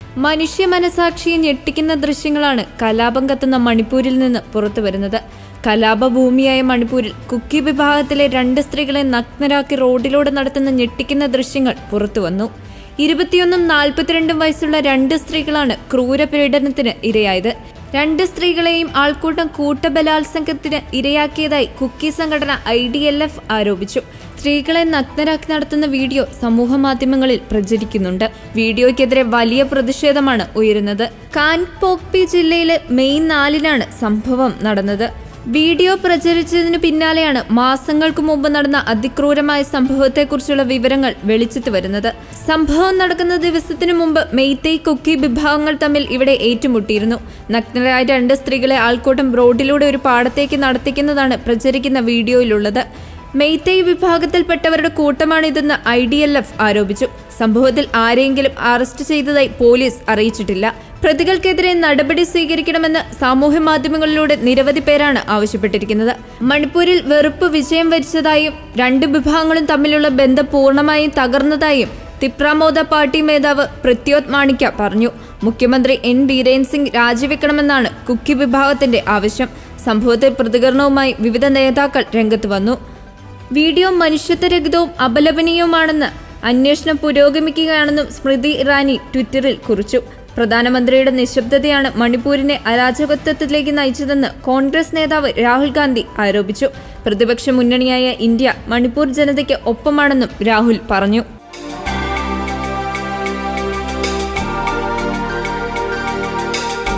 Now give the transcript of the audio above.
മനുഷ്യ മനസാക്ഷിയെ ഞെട്ടിക്കുന്ന ദൃശ്യങ്ങളാണ് കലാപം കത്തുന്ന മണിപ്പൂരിൽ നിന്ന് പുറത്തു വരുന്നത് കലാപഭൂമിയായ മണിപ്പൂരിൽ കുക്കി വിഭാഗത്തിലെ രണ്ട് സ്ത്രീകളെ നഗ്നരാക്കി റോഡിലൂടെ നടത്തുന്ന ഞെട്ടിക്കുന്ന ദൃശ്യങ്ങൾ പുറത്തുവന്നു ഇരുപത്തിയൊന്നും നാൽപ്പത്തിരണ്ടും വയസ്സുള്ള രണ്ട് സ്ത്രീകളാണ് ക്രൂരപീഡനത്തിന് ഇരയായത് രണ്ട് സ്ത്രീകളെയും ആൾക്കൂട്ടം കൂട്ടബലാത്സംഗത്തിന് ഇരയാക്കിയതായി കുക്കി സംഘടന ഐ ഡി എൽ എഫ് ആരോപിച്ചു സ്ത്രീകളെ നഗ്നരാക്കി നടത്തുന്ന വീഡിയോ സമൂഹ മാധ്യമങ്ങളിൽ പ്രചരിക്കുന്നുണ്ട് വീഡിയോയ്ക്കെതിരെ വലിയ പ്രതിഷേധമാണ് ഉയരുന്നത് കാൻപോക്പി ജില്ലയിലെ മെയ് നാലിനാണ് സംഭവം നടന്നത് വീഡിയോ പ്രചരിച്ചതിനു പിന്നാലെയാണ് മാസങ്ങൾക്ക് മുമ്പ് നടന്ന അതിക്രൂരമായ സംഭവത്തെക്കുറിച്ചുള്ള വിവരങ്ങൾ വെളിച്ചത്ത് വരുന്നത് സംഭവം നടക്കുന്ന ദിവസത്തിനു മുമ്പ് മെയ്തേയ് കുക്കി വിഭാഗങ്ങൾ തമ്മിൽ ഇവിടെ ഏറ്റുമുട്ടിയിരുന്നു നഗ്നരായ രണ്ട് സ്ത്രീകളെ ആൾക്കൂട്ടം റോഡിലൂടെ ഒരു പാടത്തേക്ക് നടത്തിക്കുന്നതാണ് പ്രചരിക്കുന്ന വീഡിയോയിലുള്ളത് മെയ്തേയ് വിഭാഗത്തിൽപ്പെട്ടവരുടെ കൂട്ടമാണിതെന്ന് ഐ ഡി എൽ എഫ് ആരോപിച്ചു സംഭവത്തിൽ ആരെങ്കിലും അറസ്റ്റ് ചെയ്തതായി പോലീസ് അറിയിച്ചിട്ടില്ല പ്രതികൾക്കെതിരെ നടപടി സ്വീകരിക്കണമെന്ന് സാമൂഹ്യ മാധ്യമങ്ങളിലൂടെ നിരവധി പേരാണ് ആവശ്യപ്പെട്ടിരിക്കുന്നത് മണിപ്പൂരിൽ വെറുപ്പ് വിജയം വരിച്ചതായും രണ്ട് വിഭാഗങ്ങളും തമ്മിലുള്ള ബന്ധം പൂർണ്ണമായും തകർന്നതായും തിപ്രാമോദ പാർട്ടി മേധാവ് പ്രത്യോത് മാണിക്യ പറഞ്ഞു മുഖ്യമന്ത്രി എൻ ബീരേൻ സിംഗ് രാജിവെക്കണമെന്നാണ് കുക്കി വിഭാഗത്തിന്റെ ആവശ്യം സംഭവത്തിൽ പ്രതികരണവുമായി വിവിധ നേതാക്കൾ രംഗത്ത് വന്നു വീഡിയോ മനുഷ്യത്വരഹിതവും അപലപനീയവുമാണെന്ന് അന്വേഷണം പുരോഗമിക്കുകയാണെന്നും സ്മൃതി ഇറാനി ട്വിറ്ററിൽ കുറിച്ചു പ്രധാനമന്ത്രിയുടെ നിശബ്ദതയാണ് മണിപ്പൂരിനെ അരാജകത്വത്തിലേക്ക് നയിച്ചതെന്ന് കോൺഗ്രസ് നേതാവ് രാഹുൽ ഗാന്ധി ആരോപിച്ചു പ്രതിപക്ഷ മുന്നണിയായ ഇന്ത്യ മണിപ്പൂർ ജനതയ്ക്ക് ഒപ്പമാണെന്നും രാഹുൽ പറഞ്ഞു